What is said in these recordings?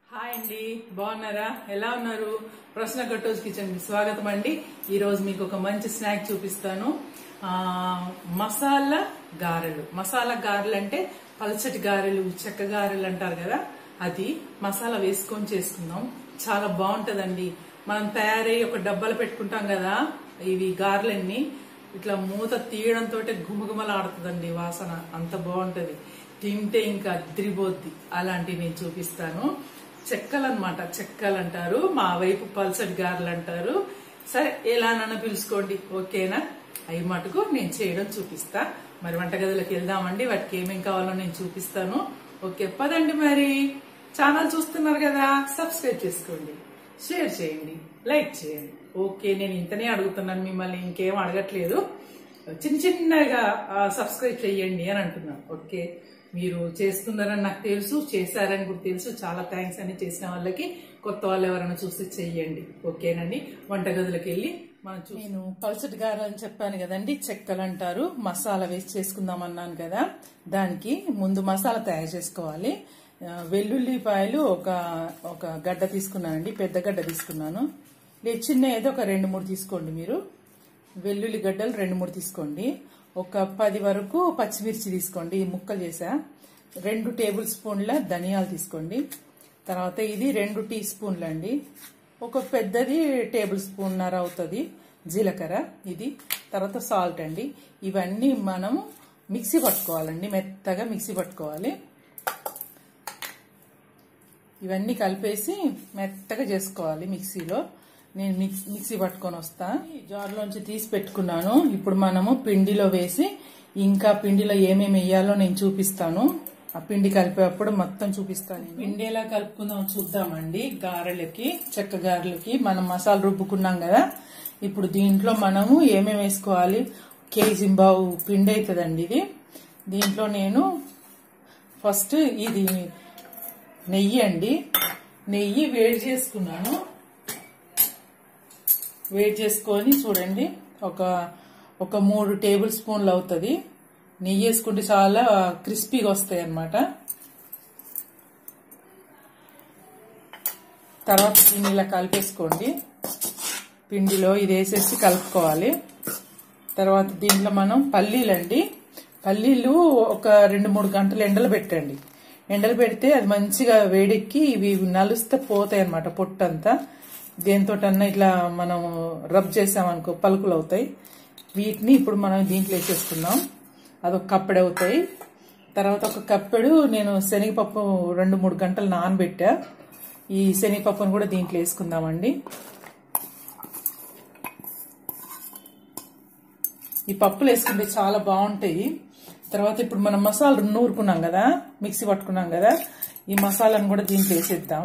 Hi అండి బాగున్నారా ఎలా ఉన్నారు ప్రశ్న కట్టోజ్ కిచెన్ కి స్వాగతం అండి ఈ రోజు మీకు ఒక మంచి స్నాక్ చూపిస్తాను ఆ మసాలా గారెలు మసాలా గారెలు అంటే పల్చటి గారెలు చెక్క గారెలు అంటారు కదా అది మసాలా వేసుకొని చేసుకుందాం చాలా బాగుంటదండి మనం తయారై ఒక డబ్బాలు పెట్టుకుంటాం కదా ఇవి గారెలన్నీ ఇట్లా మూత తీయడంతో గుమగుమలాడుతుందండి వాసన అంత బాగుంటది తింటే ఇంకా అద్రిపోద్ది అలాంటివి నేను చూపిస్తాను చెక్కలు అనమాట చెక్కలు అంటారు మా వైపు పల్సటి గారెలు అంటారు సరే ఎలానన్నా పిలుచుకోండి ఓకేనా అవి మటుకు నేను చేయడం చూపిస్తా మరి వంటగదిలోకి వెళ్దామండి వాటికి ఏమేం కావాలో నేను చూపిస్తాను ఓకే పదండి మరి ఛానల్ చూస్తున్నారు కదా సబ్స్క్రైబ్ చేసుకోండి షేర్ చేయండి లైక్ చేయండి ఓకే నేను ఇంతనే అడుగుతున్నాను మిమ్మల్ని ఇంకేం అడగట్లేదు చిన్న చిన్నగా సబ్స్క్రైబ్ చేయండి అని అంటున్నాను ఓకే మీరు చేస్తున్నారని నాకు తెలుసు చేశారని కూడా తెలుసు చాలా థ్యాంక్స్ అని చేసిన వాళ్ళకి కొత్త వాళ్ళు ఎవరైనా చూస్తే చెయ్యండి ఓకేనండి వంటగదిలోకి వెళ్ళి మనం చూ నేను పల్సటి గారెలు అని చెప్పాను కదండి చెక్కలు అంటారు మసాలా వేసి చేసుకుందాం అన్నాను కదా దానికి ముందు మసాలా తయారు చేసుకోవాలి ఆ, వెల్లుల్లిపాయలు ఒక ఒక గడ్డ తీసుకున్నానండి పెద్ద గడ్డ తీసుకున్నాను లేదు చిన్న ఏదో ఒక రెండు మూడు తీసుకోండి మీరు వెల్లుల్లి గడ్డలు రెండు మూడు తీసుకోండి ఒక పది వరకు పచ్చిమిర్చి తీసుకోండి ఈ ముక్కలు చేసా రెండు టేబుల్ స్పూన్ల ధనియాలు తీసుకోండి తర్వాత ఇది రెండు టీ స్పూన్లు అండి ఒక పెద్దది టేబుల్ స్పూన్నర అవుతుంది జీలకర్ర ఇది తర్వాత సాల్ట్ అండి ఇవన్నీ మనం మిక్సీ పట్టుకోవాలండి మెత్తగా మిక్సీ పట్టుకోవాలి ఇవన్నీ కలిపేసి మెత్తగా చేసుకోవాలి మిక్సీలో నేను మిక్స్ మిక్సీ పట్టుకొని వస్తా ఈ జార్లోంచి తీసి పెట్టుకున్నాను ఇప్పుడు మనము పిండిలో వేసి ఇంకా పిండిలో ఏమేమి వేయాలో నేను చూపిస్తాను ఆ పిండి కలిపేటప్పుడు మొత్తం చూపిస్తాను నేను. పిండి ఎలా కలుపుకుందాం చూద్దామండి గారెలకి చెక్క గారెలకి మనం మసాలా రుబ్బుకున్నాం కదా ఇప్పుడు దీంట్లో మనము ఏమేమి వేసుకోవాలి కేజీ బావు పిండి అవుతుందండి ఇది దీంట్లో నేను ఫస్ట్ ఇది నెయ్యి అండి నెయ్యి వేడి చేసుకున్నాను వేడి చేసుకొని చూడండి ఒక ఒక మూడు టేబుల్ స్పూన్లు అవుతుంది నెయ్యి వేసుకుంటే చాలా క్రిస్పీగా వస్తాయి అన్నమాట తర్వాత దీన్ని ఇలా కలిపేసుకోండి పిండిలో ఇది వేసేసి కలుపుకోవాలి తర్వాత దీంట్లో మనం పల్లీలండి పల్లీలు ఒక రెండు మూడు గంటలు ఎండలు పెట్టండి ఎండలు పెడితే అది మంచిగా వేడెక్కి ఇవి నలుస్తే పోతాయి అనమాట పొట్టంతా దేంతోటన్నా ఇట్లా మనం రబ్ చేసామనుకో పలుకులు అవుతాయి వీటిని ఇప్పుడు మనం దీంట్లో వేసేసుకుందాం అదొక కప్పెడు అవుతాయి తర్వాత ఒక కప్పెడు నేను శనగపప్పు రెండు మూడు గంటలు నానబెట్టా ఈ శనగపప్పును కూడా దీంట్లో వేసుకుందామండి ఈ పప్పులు వేసుకుంటే చాలా బాగుంటాయి తర్వాత ఇప్పుడు మనం మసాలా నూరుకున్నాం కదా మిక్సీ పట్టుకున్నాం కదా ఈ మసాలాను కూడా దీంట్లో వేసేద్దాం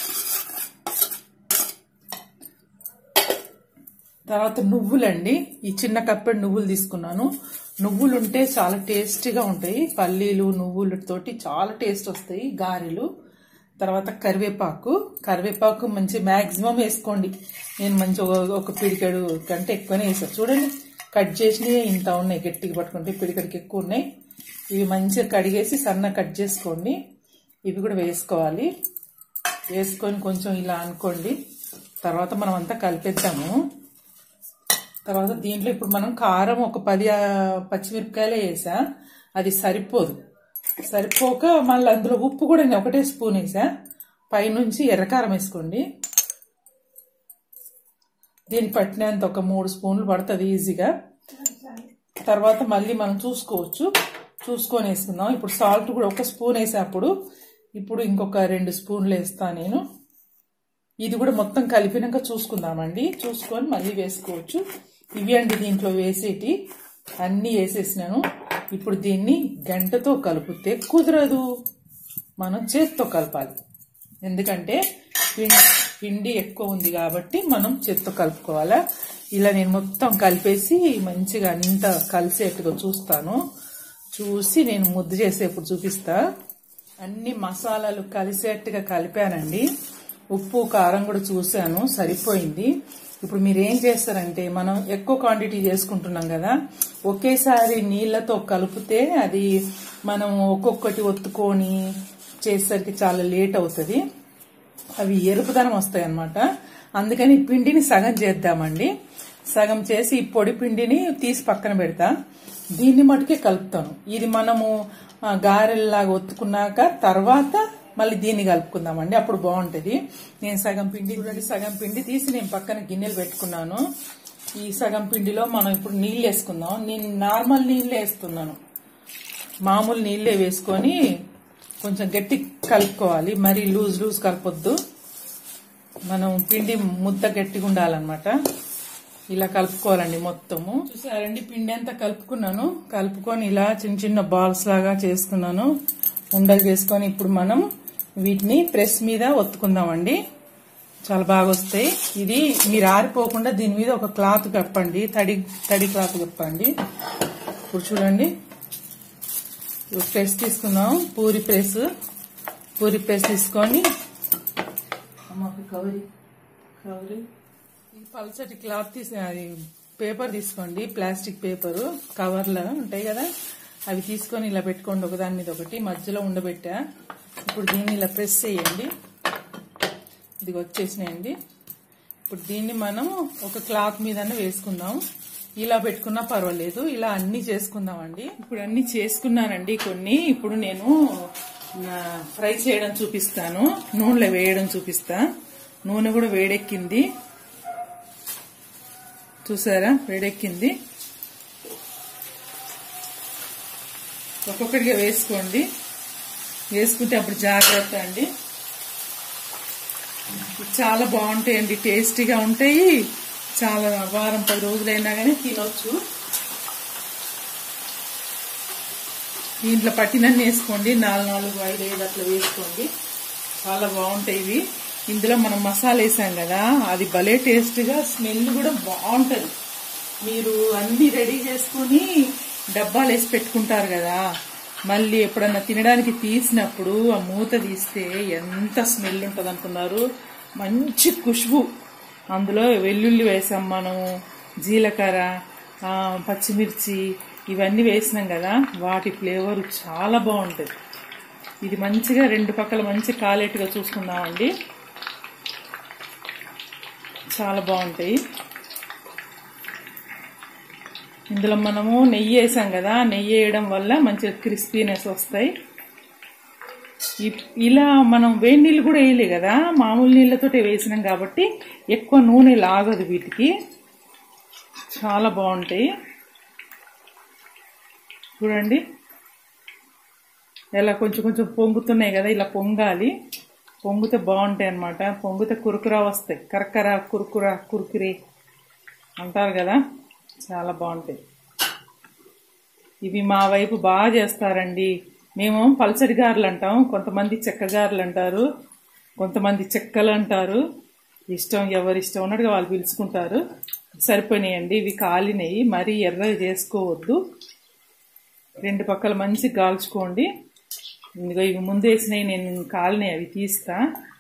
తర్వాత నువ్వులండి ఈ చిన్న కప్పెడు నువ్వులు తీసుకున్నాను నువ్వులు ఉంటే చాలా టేస్టీగా ఉంటాయి పల్లీలు నువ్వులతోటి చాలా టేస్ట్ వస్తాయి గారెలు తర్వాత కరివేపాకు కరివేపాకు మంచి మ్యాక్సిమం వేసుకోండి నేను మంచి ఒక- ఒక పిడికెడు కంటే ఎక్కువనే వేసాను చూడండి కట్ చేసినవి ఇంత ఉన్నాయి గట్టిగా పట్టుకుంటే పిడికెడికి ఎక్కువ ఉన్నాయి ఇవి మంచిగా కడిగేసి సన్న కట్ చేసుకోండి ఇవి కూడా వేసుకోవాలి వేసుకొని కొంచెం ఇలా అనుకోండి తర్వాత మనం అంతా కలిపేద్దాము తర్వాత దీంట్లో ఇప్పుడు మనం కారం ఒక పది ఆ, పచ్చిమిరపకాయలే వేసా అది సరిపోదు సరిపోక మళ్ళీ అందులో ఉప్పు కూడా నేను ఒకటే స్పూన్ వేసా పైనుంచి ఎర్రకారం వేసుకోండి దీన్ని పట్టినంత ఒక మూడు స్పూన్లు పడుతుంది ఈజీగా తర్వాత మళ్ళీ మనం చూసుకోవచ్చు చూసుకొని వేసుకుందాం ఇప్పుడు సాల్ట్ కూడా ఒక స్పూన్ వేసేప్పుడు ఇప్పుడు ఇంకొక రెండు స్పూన్లు వేస్తాను నేను ఇది కూడా మొత్తం కలిపినాక చూసుకుందామండి చూసుకొని మళ్ళీ వేసుకోవచ్చు ఇవి అండి దీంట్లో వేసేటి అన్నీ వేసేసినాను ఇప్పుడు దీన్ని గంటతో కలిపితే కుదరదు మనం చేత్తో కలపాలి ఎందుకంటే పిండి పిండి ఎక్కువ ఉంది కాబట్టి మనం చేత్తో కలుపుకోవాలా ఇలా నేను మొత్తం కలిపేసి మంచిగా అంత కలిసేట్టుగా చూస్తాను చూసి నేను ముద్ద చేసేప్పుడు చూపిస్తా అన్ని మసాలాలు కలిసేట్టుగా కలిపానండి ఉప్పు కారం కూడా చూశాను సరిపోయింది ఇప్పుడు మీరు ఏం చేస్తారంటే మనం ఎక్కువ క్వాంటిటీ చేసుకుంటున్నాం కదా ఒకేసారి నీళ్ళతో కలిపితే అది మనం ఒక్కొక్కటి ఒత్తుకొని చేసేసరికి చాలా లేట్ అవుతుంది అవి ఎరుపుదనం వస్తాయి అన్నమాట అందుకని ఈ పిండిని సగం చేద్దామండి సగం చేసి ఈ పొడి పిండిని తీసి పక్కన పెడతా దీన్ని మటుకే కలుపుతాను ఇది మనము ఆ, గారెల్లాగా ఒత్తుకున్నాక తర్వాత మళ్ళీ దీన్ని కలుపుకుందామండి అప్పుడు బాగుంటది నేను సగం పిండి చూడండి సగం పిండి తీసి నేను పక్కన గిన్నెలు పెట్టుకున్నాను ఈ సగం పిండిలో మనం ఇప్పుడు నీళ్ళు వేసుకుందాం నేను నార్మల్ నీళ్ళు వేస్తున్నాను మామూలు నీళ్ళే వేసుకొని కొంచెం గట్టి కలుపుకోవాలి మరి లూజ్ లూజ్ కలపొద్దు మనం పిండి ముద్ద గట్టిగా ఉండాలన్నమాట ఇలా కలుపుకోవాలండి మొత్తము చూసారండి పిండి అంతా కలుపుకున్నాను కలుపుకొని ఇలా చిన్న చిన్న బాల్స్ లాగా చేసుకున్నాను ఉండలు చేసుకొని ఇప్పుడు మనం వీటిని ప్రెస్ మీద ఒత్తుకుందామండి చాలా బాగా వస్తాయి ఇది మీరు ఆరిపోకుండా దీని మీద ఒక క్లాత్ కప్పండి తడి తడి క్లాత్ కప్పండి ఇప్పుడు చూడండి ఒక ప్రెస్ తీసుకుందాం పూరి ప్రెస్ పూరి ప్రెస్ తీసుకొని అమ్మకి కవరి కవరి ఈ పల్చటి క్లాత్ తీసి అది పేపర్ తీసుకోండి ప్లాస్టిక్ పేపర్ కవర్లు ఉంటాయి కదా అవి తీసుకొని ఇలా పెట్టుకోండి ఒకదాని మీద ఒకటి మధ్యలో ఉండబెట్టా ఇప్పుడు దీన్ని ఇలా ప్రెస్ చేయండి ఇది వచ్చేసినాయండి ఇప్పుడు దీన్ని మనం ఒక క్లాత్ మీద వేసుకుందాం ఇలా పెట్టుకున్నా పర్వాలేదు ఇలా అన్ని చేసుకుందామండి ఇప్పుడు అన్ని చేసుకున్నానండి కొన్ని ఇప్పుడు నేను ఆ, ఫ్రై చేయడం చూపిస్తాను నూనెలో వేయడం చూపిస్తా నూనె కూడా వేడెక్కింది చూసారా వేడెక్కింది ఒక్కొక్కటిగా వేసుకోండి వేసుకుంటే అప్పుడు జాగ్రత్త అండి చాలా బాగుంటాయండి టేస్టీగా ఉంటాయి చాలా వారం పది రోజులైనా కానీ తినొచ్చు దీంట్లో పట్టినన్ని వేసుకోండి నాలుగు నాలుగు ఐదు ఐదు అట్లా వేసుకోండి చాలా బాగుంటాయి ఇవి ఇందులో మనం మసాలా వేసాం కదా అది భలే టేస్ట్గా స్మెల్ కూడా బాగుంటది మీరు అన్ని రెడీ చేసుకుని డబ్బాలు వేసి పెట్టుకుంటారు కదా మళ్ళీ ఎప్పుడన్నా తినడానికి తీసినప్పుడు ఆ మూత తీస్తే ఎంత స్మెల్ ఉంటుంది అనుకున్నారు మంచి ఖుష్బు అందులో వెల్లుల్లి వేసాం మనం జీలకర్ర ఆ, పచ్చిమిర్చి ఇవన్నీ వేసినాం కదా వాటి ఫ్లేవర్ చాలా బాగుంటుంది ఇది మంచిగా రెండు పక్కల మంచి కాలేట్టుగా చూసుకుందామండి చాలా బాగుంటాయి ఇందులో మనము నెయ్యి వేసాం కదా నెయ్యి వేయడం వల్ల మంచిగా క్రిస్పీనెస్ వస్తాయి ఇ- ఇలా మనం వేడి నీళ్ళు కూడా వేయలే కదా మామూలు నీళ్ళతో వేసినాం కాబట్టి ఎక్కువ నూనె లాగదు వీటికి చాలా బాగుంటాయి చూడండి ఇలా కొంచెం కొంచెం పొంగుతున్నాయి కదా ఇలా పొంగాలి పొంగితే బాగుంటాయి అన్నమాట పొంగితే కురుకురా వస్తాయి కరకర కురుకురా కురుకురే అంటారు కదా చాలా బాగుంటాయి ఇవి మా వైపు బాగా చేస్తారండి మేము పల్చడి గారెలు అంటాం కొంతమంది చెక్క గారెలు అంటారు కొంతమంది చెక్కలు అంటారు ఇష్టం ఎవరి ఇష్టం ఉన్నట్టుగా వాళ్ళు పిలుచుకుంటారు సరిపోయినాయండి ఇవి కాలినవి మరీ ఎర్రగా చేసుకోవద్దు రెండు పక్కల మంచి కాల్చుకోండి ఇదిగో ఇవి ముందు వేసినవి నేను కాలినవి అవి తీస్తా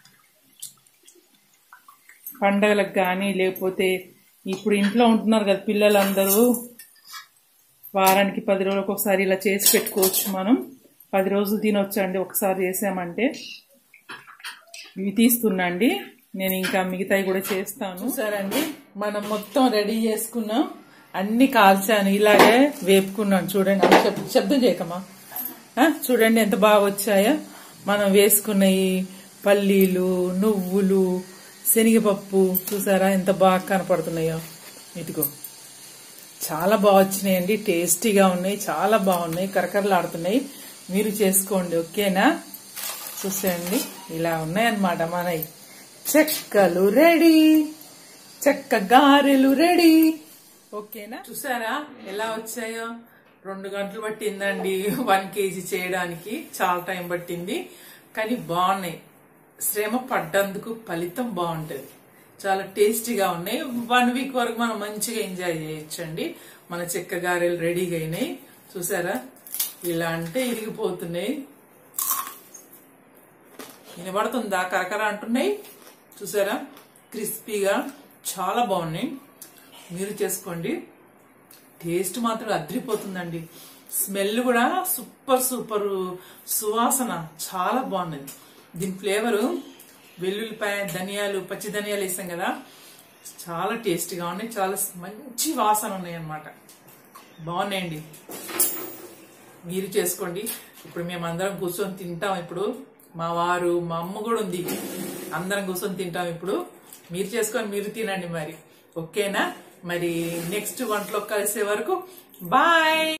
పండగలకు కానీ లేకపోతే ఇప్పుడు ఇంట్లో ఉంటున్నారు కదా పిల్లలందరూ వారానికి పది రోజులకు ఒకసారి ఇలా చేసి పెట్టుకోవచ్చు మనం పది రోజులు తినొచ్చు అండి ఒకసారి చేసామంటే ఇవి తీస్తున్నాండి నేను ఇంకా మిగతాయి కూడా చేస్తాను చూసారండి మనం మొత్తం రెడీ చేసుకున్నాం అన్ని కాల్చాను ఇలాగే వేపుకున్నాను చూడండి అవి శబ్- శబ్దం చేయకమ్మా ఆ, చూడండి ఎంత బాగా వచ్చాయో మనం వేసుకున్న ఈ పల్లీలు నువ్వులు శనగపప్పు చూసారా ఎంత బాగా కనపడుతున్నాయో ఇదిగో చాలా బాగా వచ్చినాయండి టేస్టీగా ఉన్నాయి చాలా బాగున్నాయి కరకరలాడుతున్నాయి మీరు చేసుకోండి ఓకేనా చూసేయండి ఇలా ఉన్నాయన్నమాట మనవి చెక్కలు రెడీ చెక్క గారెలు రెడీ ఓకేనా చూసారా ఎలా వచ్చాయో రెండు గంటలు పట్టిందండి వన్ కేజీ చేయడానికి చాలా టైం పట్టింది కానీ బాగున్నాయి శ్రమ పడ్డందుకు ఫలితం బాగుంటది చాలా టేస్టీగా ఉన్నాయి వన్ వీక్ వరకు మనం మంచిగా ఎంజాయ్ చేయొచ్చండి మన చెక్క గారెలు రెడీగా అయినాయి చూసారా ఇలా అంటే ఇరిగిపోతున్నాయి వినబడుతుందా కరకర అంటున్నాయి చూసారా క్రిస్పీగా చాలా బాగున్నాయి మీరు చేసుకోండి టేస్ట్ మాత్రం అద్రిపోతుందండి స్మెల్ కూడా సూపర్ సూపర్ సువాసన చాలా బాగున్నది దీని ఫ్లేవరు వెల్లుల్లిపాయ ధనియాలు పచ్చి ధనియాలు వేసాం కదా చాలా టేస్టీగా ఉన్నాయి చాలా మంచి వాసన ఉన్నాయి అన్నమాట బాగున్నాయండి మీరు చేసుకోండి ఇప్పుడు మేము అందరం కూర్చొని తింటాం ఇప్పుడు మా వారు మా అమ్మ కూడా ఉంది అందరం కూర్చొని తింటాం ఇప్పుడు మీరు చేసుకొని మీరు తినండి మరి ఓకేనా మరి నెక్స్ట్ వంటలో కలిసే వరకు బాయ్